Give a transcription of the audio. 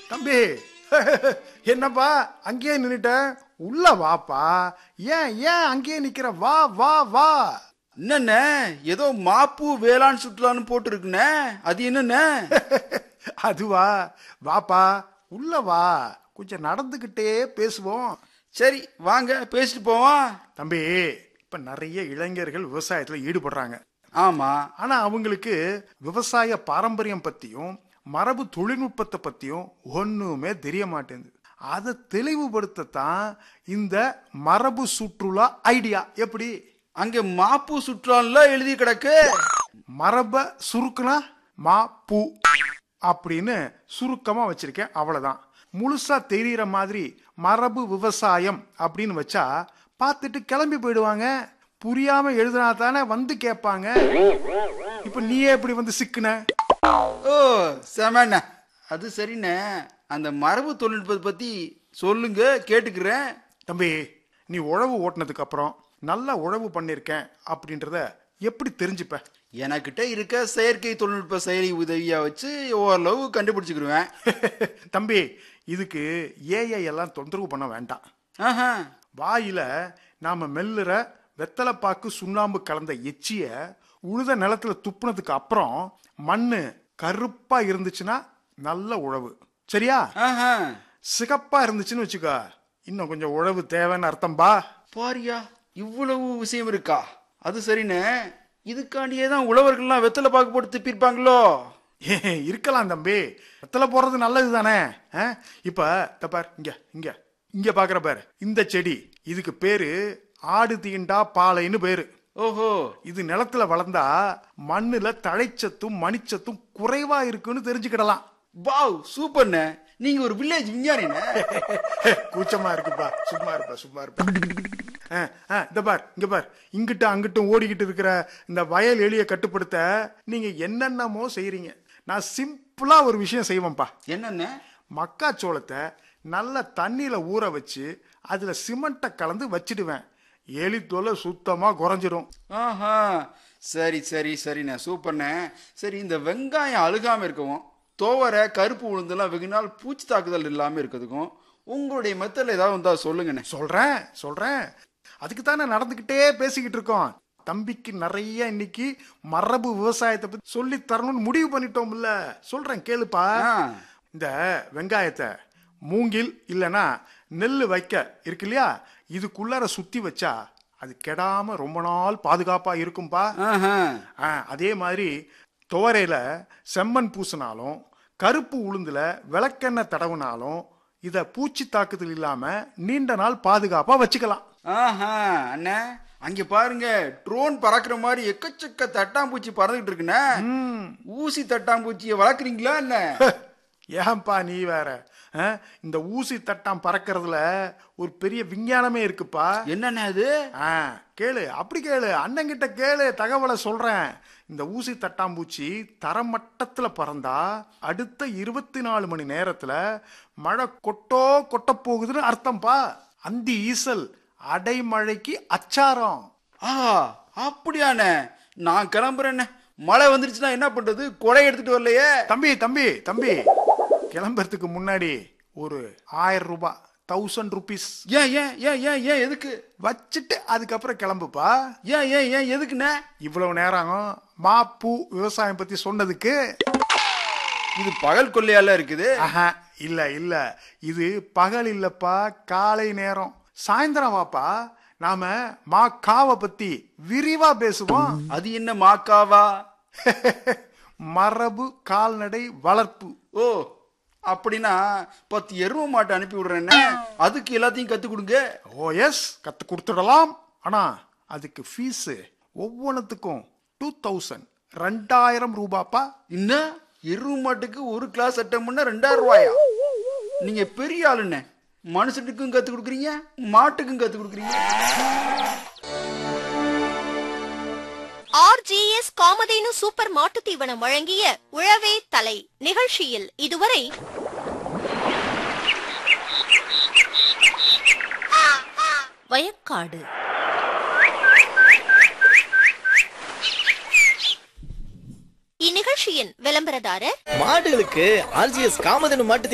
தம்பி என்னப்பா அங்கேயே நின்னுட்ட உள்ள வாப்பா ஏன் ஏன் அங்கேயே நிக்கிற வா வா வா என்னண்ணே ஏதோ மாப்பு வேளாண் சுற்றுலான்னு போட்டுருக்குண்ணே அது என்னண்ணே அதுவா வாப்பா உள்ள வா கொஞ்சம் நடந்துகிட்டே பேசுவோம் சரி வாங்க பேசிட்டு போவோம் தம்பி இப்ப நிறைய இளைஞர்கள் விவசாயத்துல ஈடுபடுறாங்க ஆமா ஆனா அவங்களுக்கு விவசாய பாரம்பரியம் பத்தியும் மரபு தொழில்நுட்பத்தை பத்தியும் ஒண்ணுமே தெரிய மாட்டேங்குது அதை தெளிவுபடுத்தத்தான் இந்த மரபு சுற்றுலா ஐடியா எப்படி அங்க மாப்பு சுற்றுலான்ல எழுதி கிடக்கு மரப சுருக்குனா மா பூ அப்படின்னு சுருக்கமா வச்சிருக்கேன் அவ்வளவுதான் முழுசா தெரியற மாதிரி மரபு விவசாயம் அப்படின்னு வச்சா பார்த்துட்டு கிளம்பி போயிடுவாங்க புரியாம எழுதினா தானே வந்து கேட்பாங்க இப்ப நீயே எப்படி வந்து சிக்குன ஓ செமண்ணே அது சரிண்ணே அந்த மரபு தொழில்நுட்பத்தை பத்தி சொல்லுங்க கேட்டுக்கிறேன் தம்பி நீ உழவு ஓட்டுனதுக்கு அப்புறம் நல்லா உழவு பண்ணிருக்கேன் அப்படின்றத எப்படி தெரிஞ்சுப்ப எனக்கிட்ட இருக்க செயற்கை தொழில்நுட்ப செயலி உதவியா வச்சு ஓரளவு கண்டுபிடிச்சுக்கிருவேன் தம்பி இதுக்கு ஏஐ எல்லாம் தொந்தரவு பண்ண வேண்டாம் ஆஹா வாயில நாம மெல்லுற வெத்தலைப்பாக்கு சுண்ணாம்பு கலந்த எச்சிய உழுத நிலத்துல துப்புனதுக்கு அப்புறம் மண்ணு கருப்பா இருந்துச்சுன்னா நல்ல உழவு சரியா ஆஹா சிகப்பா இருந்துச்சுன்னு வச்சுக்கோ இன்னும் கொஞ்சம் உழவு தேவைன்னு அர்த்தம்பா பாரியா இவ்வளவு விஷயம் இருக்கா அது சரிண்ணே இதுக்காண்டியே தான் உழவர்கள்லாம் வெத்தலை பாக்கு போட்டு திப்பிருப்பாங்களோ ஏ, இருக்கலாம் தம்பி வெத்தலை போடுறது நல்லது தானே இப்ப இந்த பார் இங்க இங்க இங்க பாக்குற பாரு இந்த செடி இதுக்கு பேரு ஆடு தீண்டா பாலைன்னு பேரு ஓஹோ இது நிலத்துல வளர்ந்தா மண்ணுல தழைச்சத்தும் மணிச்சத்தும் குறைவா இருக்குன்னு தெரிஞ்சுக்கிடலாம் வாவ் சூப்பர்ண்ணே நீங்க ஒரு வில்லேஜ் விஞ்ஞானிண்ணே கூச்சமா இருக்குப்பா சும்மா இருப்பா சும்மா இருப்பா ஆ, ஆ, இந்த பார் இங்க பார் இங்கிட்ட அங்கிட்டும் ஓடிக்கிட்டு இருக்கிற இந்த வயல் எலியை கட்டுப்படுத்த நீங்க என்னென்னமோ செய்றீங்க நான் சிம்பிளா ஒரு விஷயம் செய்வேன்ப்பா என்னண்ணே மக்காச்சோளத்தை நல்ல தண்ணியில ஊற வச்சு அதுல சிமெண்ட்டை கலந்து வச்சிடுவேன் எலி தொலை சுத்தமா குறைஞ்சிரும் ஆஹா சரி சரி சரிண்ணே சூப்பர்ண்ணே சரி இந்த வெங்காயம் அழுகாம இருக்கவும் துவரை கருப்பு உளுந்தெல்லாம் வெகு நாள் பூச்சி தாக்குதல் இல்லாம இருக்கிறதுக்கும் உங்களுடைய மெத்தட்ல ஏதாவது வந்தா சொல்லுங்கண்ணே சொல்றேன் சொல்றேன் அதுக்கு தானே நடந்துகிட்டே பேசிக்கிட்டு இருக்கோம் தம்பிக்கு நிறைய இன்னைக்கு மரபு விவசாயத்தை பத்தி சொல்லி தரணும்னு முடிவு பண்ணிட்டோம்ல சொல்றேன் கேளுப்பா ஆ. இந்த வெங்காயத்தை மூங்கில் இல்லனா நெல் வைக்க இருக்கு இல்லையா இதுக்குள்ளார சுத்தி வச்சா அது கெடாம ரொம்ப நாள் பாதுகாப்பா இருக்கும்பா ஆஹா ஆ, அதே மாதிரி துவரையில செம்மண் பூசினாலும் கருப்பு உளுந்துல விளக்கெண்ணெய் தடவுனாலும் இத பூச்சி தாக்குதல் இல்லாம நீண்ட நாள் பாதுகாப்பா வச்சுக்கலாம் ஆஹா அண்ணே அங்க பாருங்க ட்ரோன் பறக்குற மாதிரி எக்கச்சக்க தட்டாம்பூச்சி பறந்துகிட்டு இருக்குண்ணே ஊசி தட்டாம்பூச்சியை வளர்க்குறீங்களா என்ன ஏன்பா நீ வேற ஆ, இந்த ஊசி தட்டாம் பறக்கறதுல ஒரு பெரிய விஞ்ஞானமே இருக்குப்பா என்னண்ணே அது ஆ கேளு அப்படி கேளு அண்ணங்கிட்ட கேளு தகவலை சொல்றேன் இந்த ஊசி தட்டாம்பூச்சி தரமட்டத்துல பறந்தா அடுத்த இருபத்தி நாலு மணி நேரத்துல மழை கொட்டோ கொட்ட போகுதுன்னு அர்த்தம்பா அந்தி ஈசல் அடைமழைக்கு அச்சாரம் ஆ அப்படியாண்ணே நான் கிளம்புறேண்ணே மழை வந்துருச்சுன்னா என்ன பண்றது கொடை எடுத்துட்டு வரலையே தம்பி தம்பி தம்பி கிளம்புறதுக்கு முன்னாடி ஒரு ஆயிரம் ரூபாய் தௌசண்ட் ருபீஸ் ஏன் ஏன் ஏன் ஏன் ஏன் எதுக்கு வச்சுட்டு அதுக்கப்புறம் கிளம்புப்பா ஏன் ஏன் ஏன் எதுக்குண்ணே இவ்வளவு நேரம் மாப்பு விவசாயம் பத்தி சொன்னதுக்கு இது பகல் கொள்ளையால இருக்குது ஆஹா இல்ல இல்ல இது பகல் இல்லப்பா காலை நேரம் சாயந்தரம் வாப்பா நாம மா காவை பத்தி விரிவா பேசுவோம் அது என்ன மாக்காவா மரபு கால்நடை வளர்ப்பு ஓ அப்படின்னா பத்து எருவ மாட்டை அனுப்பி விடுறேண்ணே அதுக்கு எல்லாத்தையும் கத்து கொடுங்க ஓ எஸ் கத்து கொடுத்துடலாம் ஆனா அதுக்கு ஃபீஸ் ஒவ்வொன்றுத்துக்கும் டூ தௌசண்ட் ரெண்டாயிரம் ரூபாப்பா என்ன எருவ மாட்டுக்கு ஒரு கிளாஸ் அட்டம் பண்ண ரெண்டாயிரம் ரூபாயா நீங்க பெரிய ஆளுண்ணே மனுஷனுக்கும் கத்து கொடுக்குறீங்க மாட்டுக்கும் கத்து கொடுக்குறீங்க ஆர்ஜிஎஸ் காமதேனு சூப்பர் மாட்டுத் தீவனம் வழங்கிய உழவே தலை நிகழ்ச்சியில் இதுவரை வயக்காடு இந்நிகழ்ச்சியின் விளம்பரதாரர் மாடுகளுக்கு ஆர்ஜிஎஸ் காமதேனு மாட்டு